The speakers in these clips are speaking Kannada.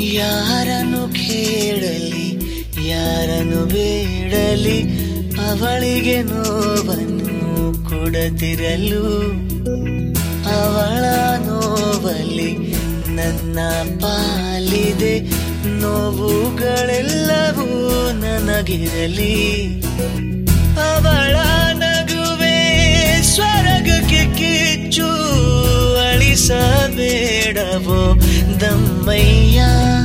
ಯಾರನ್ನು ಕೇಳಲಿ ಯಾರನ್ನು ಬೇಡಲಿ ಅವಳಿಗೆ ನೋವನ್ನು ಕೊಡದಿರಲು ಅವಳ ನೋವಲ್ಲಿ ನನ್ನ ಪಾಲಿದೆ ನೋವುಗಳೆಲ್ಲವೂ ನನಗಿರಲಿ ಅವಳ ನಗುವೆ ಸ್ವರ್ಗಕ್ಕೆ ಕಿಚ್ಚು ಅಳಿಸಬೇಡವೋ ದಮ್ಮಯ್ಯ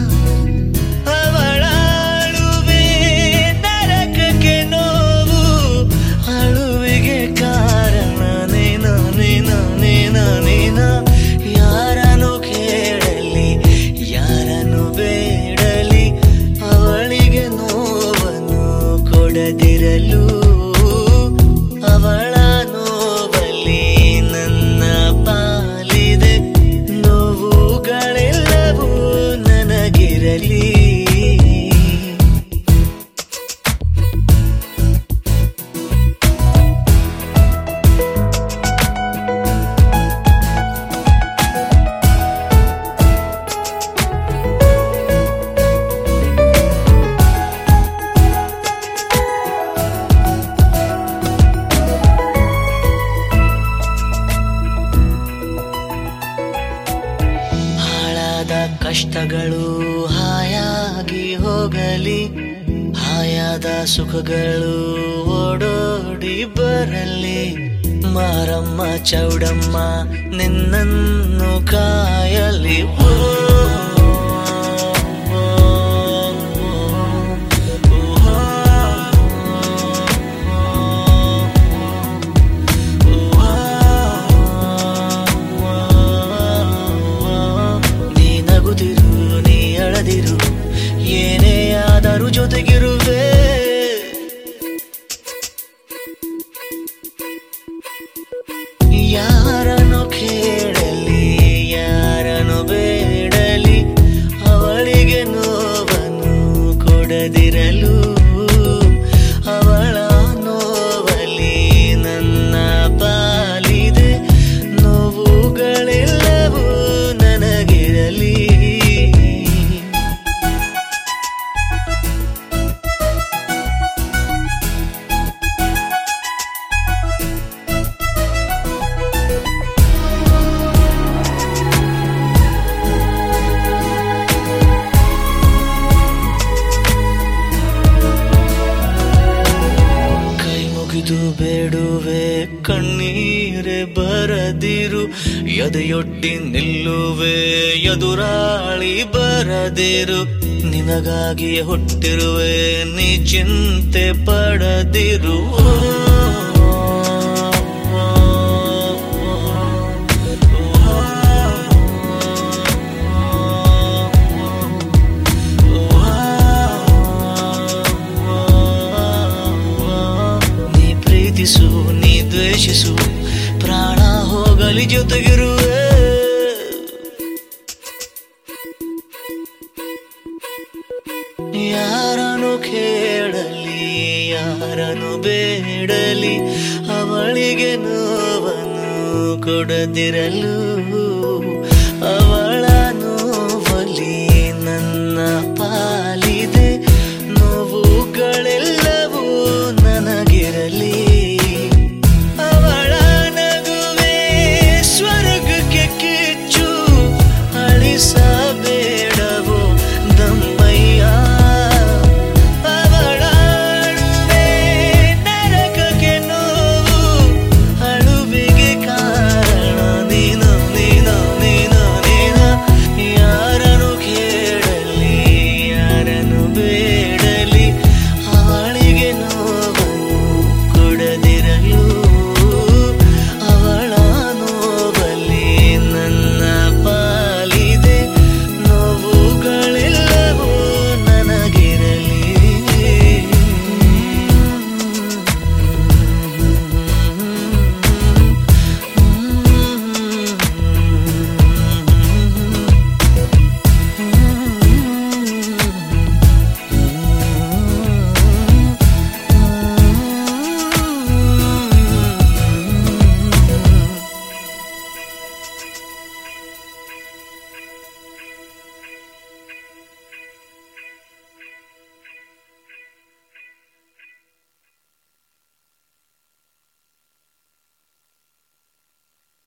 ಅವಳ ಅಳುವೆ ನರಕಕ್ಕೆ ನೋವು ಅಳುವಿಗೆ ಕಾರಣ ನೀನ ನೀನ ನೀನ ನೀನ ಯಾರನ್ನು ಕೇಳಲಿ ಯಾರನ್ನು ಬೇಡಲಿ ಅವಳಿಗೆ ನೋವನ್ನು ಕೊಡದಿರಲು ಅವಳ ನೋವಲ್ಲಿ ನನ್ನ ಪಾಲಿದೆ ನೋವುಗಳೆಲ್ಲವೂ ನನಗಿರಲಿ ಹಾಳಾದ ಕಷ್ಟಗಳು ಹಾಯಾಗಿ ಹೋಗಲಿ ಹಾಯಾದ ಸುಖಗಳು ಓಡೋಡಿ ಬರಲಿ ಮಾರಮ್ಮ ಚೌಡಮ್ಮ ನಿನ್ನನ್ನು ಕಾಯಲಿ ಓ, ಓ, ಓ, ನೀ ನಗುದಿರು ನೀ ಅಳದಿರು ಏನೇ ಆದರೂ ಜೊತೆಗಿರುವೆ ಯಾರನ್ನು ಕೇಳಲಿ ಯಾರನ್ನು ಬೇಡಲಿ ಅವಳಿಗೆ ನೋವನ್ನು ಕೊಡದಿರಲು ಅವಳ ನೋವಲಿ ನನ್ನ ಪಾಲಿದೆ ನೋವುಗಳೆಲ್ಲವೂ ನನಗಿರಲಿ ಕೈ ಮುಗಿದು ಬೇಡುವೆ ಕಣ್ಣೀರೆ ಬರದಿರು ಎದೆಯೊಡ್ಡಿ ನಿಲ್ಲುವೆ ಎದುರಾಳಿ ಬರದಿರು ನಿನಗಾಗಿಯೇ ಹುಟ್ಟಿರುವೆ ನೀ ಚಿಂತೆ ಪಡದಿರು ನೀ ಪ್ರೀತಿಸು ನೀ ದ್ವೇಷಿಸು ಪ್ರಾಣ ಹೋಗಲಿ ಜೊತೆಗಿರುವೆ ಯಾರನ್ನು ಕೇಳಲಿ ಯಾರನ್ನು ಬೇಡಲಿ ಅವಳಿಗೆ ನೋವನ್ನು ಕೊಡದಿರಲು